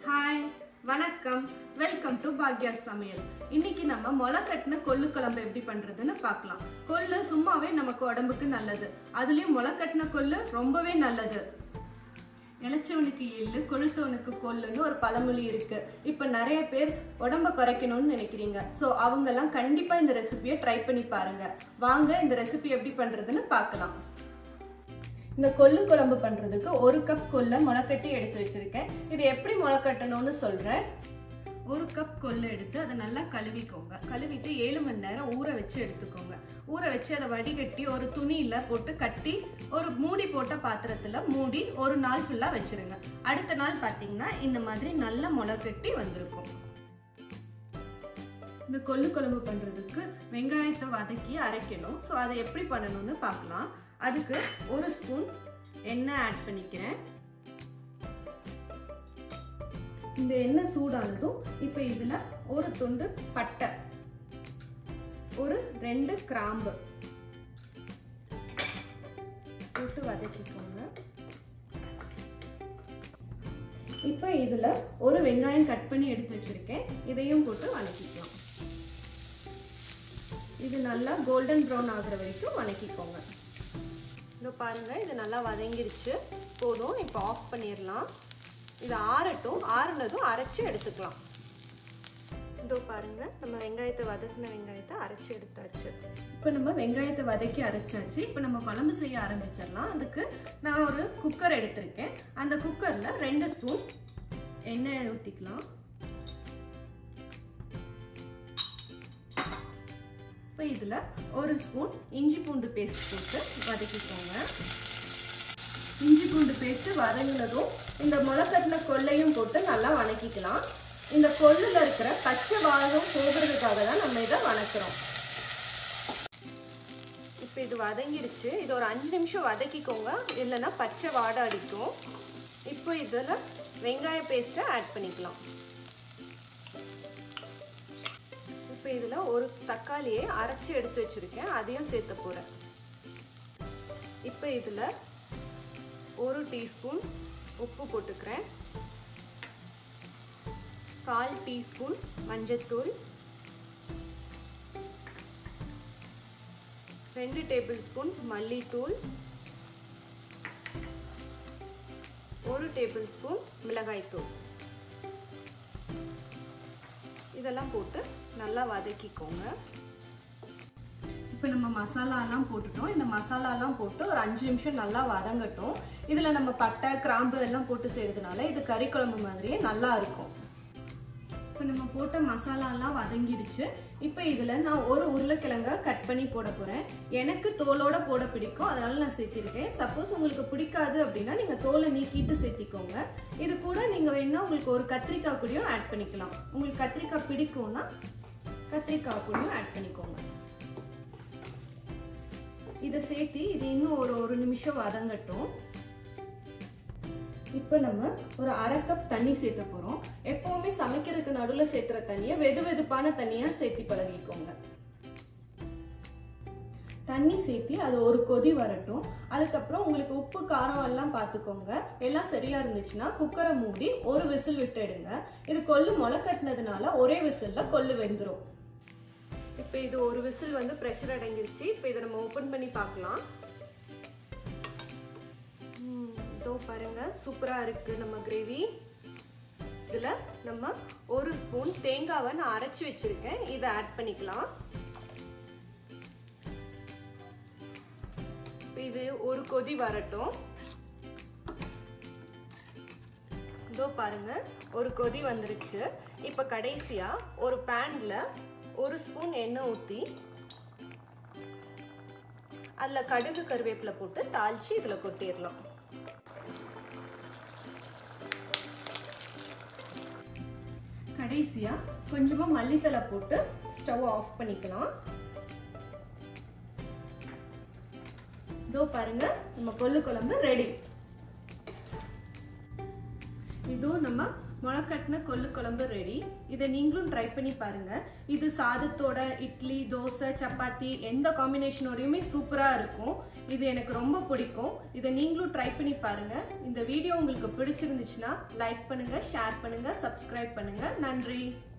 hi வணக்கம் welcome to Bhagya சமையல் இன்னைக்கு நம்ம முளை கட்டின கொள்ளு குழம்பு எப்படி பண்றதுன்னு பார்க்கலாம் கொள்ளு சும்மாவே நமக்கு உடம்புக்கு நல்லது அதுலயும் முளை கட்டின கொள்ளு ரொம்பவே நல்லது இளைச்சவனுக்கு எள்ளு கொழுத்தவனுக்கு கொள்ளுன்னு ஒரு பழமொழி இருக்கு இப்ப நிறைய பேர் உடம்ப குறைக்கணும்னு நினைக்கிறீங்க ஸோ அவங்கெல்லாம் கண்டிப்பா இந்த ரெசிபியை ட்ரை பண்ணி பாருங்க வாங்க இந்த ரெசிபி எப்படி பண்றதுன்னு பார்க்கலாம் இந்த கொள்ளு குழம்பு பண்றதுக்கு ஒரு கப் கொல்லை முளைக்கட்டி எடுத்து வச்சிருக்கேன் இது எப்படி முளைக்கட்டணும்னு சொல்றேன் ஒரு கப் கொள்ளு எடுத்து அதை நல்லா கழுவிக்கோங்க கழுவிட்டு ஏழு மணி நேரம் ஊற வச்சு எடுத்துக்கோங்க ஊற வச்சு அதை வடிகட்டி ஒரு துணியில போட்டு கட்டி ஒரு மூடி போட்ட பாத்திரத்துல மூடி ஒரு நாள் ஃபுல்லா வச்சிருங்க அடுத்த நாள் பாத்தீங்கன்னா இந்த மாதிரி நல்லா முளைக்கட்டி வந்திருக்கும் இந்த கொள்ளு குழம்பு பண்றதுக்கு வெங்காயத்தை வதக்கி அரைக்கணும் ஸோ அதை எப்படி பண்ணணும்னு பார்க்கலாம் அதுக்கு ஒரு ஸ்பூன் எண்ணெய் ஆட் பண்ணிக்கிறேன் இந்த எண்ணெய் சூடானதும் இப்போ இதில் ஒரு துண்டு பட்டை ஒரு ரெண்டு கிராம்பு போட்டு வதக்கிக்கோங்க இப்போ இதில் ஒரு வெங்காயம் கட் பண்ணி எடுத்து வச்சிருக்கேன் இதையும் போட்டு வதக்கிக்கலாம் இது நல்லா கோல்டன் ப்ரௌன் ஆகுற வரைக்கும் வதக்கிக்கோங்க இதோ பாருங்க இது நல்லா வதங்கிருச்சு போதும் இப்போ ஆஃப் பண்ணிடலாம் இது ஆறட்டும் ஆறுனதும் அரைச்சி எடுத்துக்கலாம் இதோ பாருங்க நம்ம வெங்காயத்தை வதக்கின வெங்காயத்தை அரைச்சி எடுத்தாச்சு இப்போ நம்ம வெங்காயத்தை வதக்கி அரைச்சாச்சு இப்போ நம்ம குழம்பு செய்ய ஆரம்பிச்சிடலாம் அதுக்கு நான் ஒரு குக்கர் எடுத்திருக்கேன் அந்த குக்கரில் ரெண்டு ஸ்பூன் எண்ணெய் ஊற்றிக்கலாம் இப்போ இதில் ஒரு ஸ்பூன் இஞ்சி பூண்டு பேஸ்ட் போட்டு வதக்கிக்கோங்க இஞ்சி பூண்டு பேஸ்ட்டு வதங்கினதும் இந்த முளைக்கட்டின கொள்ளையும் போட்டு நல்லா வதக்கிக்கலாம் இந்த கொள்ளில் இருக்கிற பச்சை வாழம் போகிறதுக்காக தான் நம்ம இதை வதக்குறோம் இப்போ இது வதங்கிருச்சு இது ஒரு அஞ்சு நிமிஷம் வதக்கிக்கோங்க இல்லைன்னா பச்சை வாடை அடிக்கும் இப்போ இதில் வெங்காய பேஸ்ட்டை ஆட் பண்ணிக்கலாம் இப்போ இதில் ஒரு தக்காளியை அரைச்சி எடுத்து வச்சுருக்கேன் அதையும் சேர்த்த போகிறேன் இப்போ இதில் ஒரு டீஸ்பூன் உப்பு போட்டுக்கிறேன் கால் டீஸ்பூன் மஞ்சத்தூள் ரெண்டு டேபிள் ஸ்பூன் மல்லித்தூள் ஒரு டேபிள் ஸ்பூன் மிளகாய்த்தூள் இதெல்லாம் போட்டு நல்லா வதக்கிக்கோங்க இப்போ நம்ம மசாலாலாம் போட்டுட்டோம் இந்த மசாலாலாம் போட்டு ஒரு அஞ்சு நிமிஷம் நல்லா வதங்கட்டும் இதில் நம்ம பட்டை கிராம்பு எல்லாம் போட்டு செய்கிறதுனால இது கறி குழம்பு மாதிரியே நல்லா இருக்கும் இப்போ நம்ம போட்ட மசாலாலாம் வதங்கிடுச்சு இப்போ இதில் நான் ஒரு உருளைக்கிழங்க கட் பண்ணி போட போகிறேன் எனக்கு தோலோட போட பிடிக்கும் அதனால நான் சேர்த்திருக்கேன் சப்போஸ் உங்களுக்கு பிடிக்காது அப்படின்னா நீங்கள் தோலை நீக்கிட்டு சேர்த்திக்கோங்க இது கூட நீங்கள் வேணால் உங்களுக்கு ஒரு கத்திரிக்காய் கூடயும் ஆட் பண்ணிக்கலாம் உங்களுக்கு கத்திரிக்காய் பிடிக்கும்னா கத்திரிக்காய் கூடயும் ஆட் பண்ணிக்கோங்க இதை சேர்த்து இது இன்னும் ஒரு ஒரு நிமிஷம் வதங்கட்டும் இப்போ நம்ம ஒரு அரை கப் தண்ணி சேர்த்த போகிறோம் எப்போவுமே சமைக்கிறதுக்கு நடுவில் சேர்த்துற தண்ணியை வெது வெதுப்பான தண்ணியாக சேர்த்து பழகிக்கோங்க தண்ணி சேர்த்து அது ஒரு கொதி வரட்டும் அதுக்கப்புறம் உங்களுக்கு உப்பு காரம் எல்லாம் பார்த்துக்கோங்க எல்லாம் சரியா இருந்துச்சுன்னா குக்கரை மூடி ஒரு விசில் விட்டு எடுங்க இது கொள்ளு முளை கட்டினதுனால ஒரே விசில்ல கொள்ளு வெந்துடும் இப்போ இது ஒரு விசில் வந்து ப்ரெஷர் அடங்கிருச்சு இப்போ இதை நம்ம ஓப்பன் பண்ணி பார்க்கலாம் இதோ பாருங்க சூப்பராக இருக்கு நம்ம கிரேவி இதில் நம்ம ஒரு ஸ்பூன் தேங்காவை நான் அரைச்சி வச்சிருக்கேன் இதை ஆட் பண்ணிக்கலாம் இது ஒரு கொதி வரட்டும் இதோ பாருங்க ஒரு கொதி வந்துருச்சு இப்போ கடைசியாக ஒரு பேனில் ஒரு ஸ்பூன் எண்ணெய் ஊற்றி அதில் கடுகு கருவேப்பிலை போட்டு தாளித்து இதில் கொட்டிடலாம் கடைசியாக கொஞ்சமாக மல்லித்தலை போட்டு ஸ்டவ் ஆஃப் பண்ணிக்கலாம் இதோ பாருங்க நம்ம கொள்ளு குழம்பு ரெடி இதோ நம்ம முளைக்கட்டின கொள்ளு குழம்பு ரெடி இதை நீங்களும் ட்ரை பண்ணி பாருங்க இது சாதத்தோட இட்லி தோசை சப்பாத்தி எந்த காம்பினேஷனோடையுமே சூப்பராக இருக்கும் இது எனக்கு ரொம்ப பிடிக்கும் இதை நீங்களும் ட்ரை பண்ணி பாருங்க இந்த வீடியோ உங்களுக்கு பிடிச்சிருந்துச்சுன்னா லைக் பண்ணுங்க ஷேர் பண்ணுங்க சப்ஸ்கிரைப் பண்ணுங்க நன்றி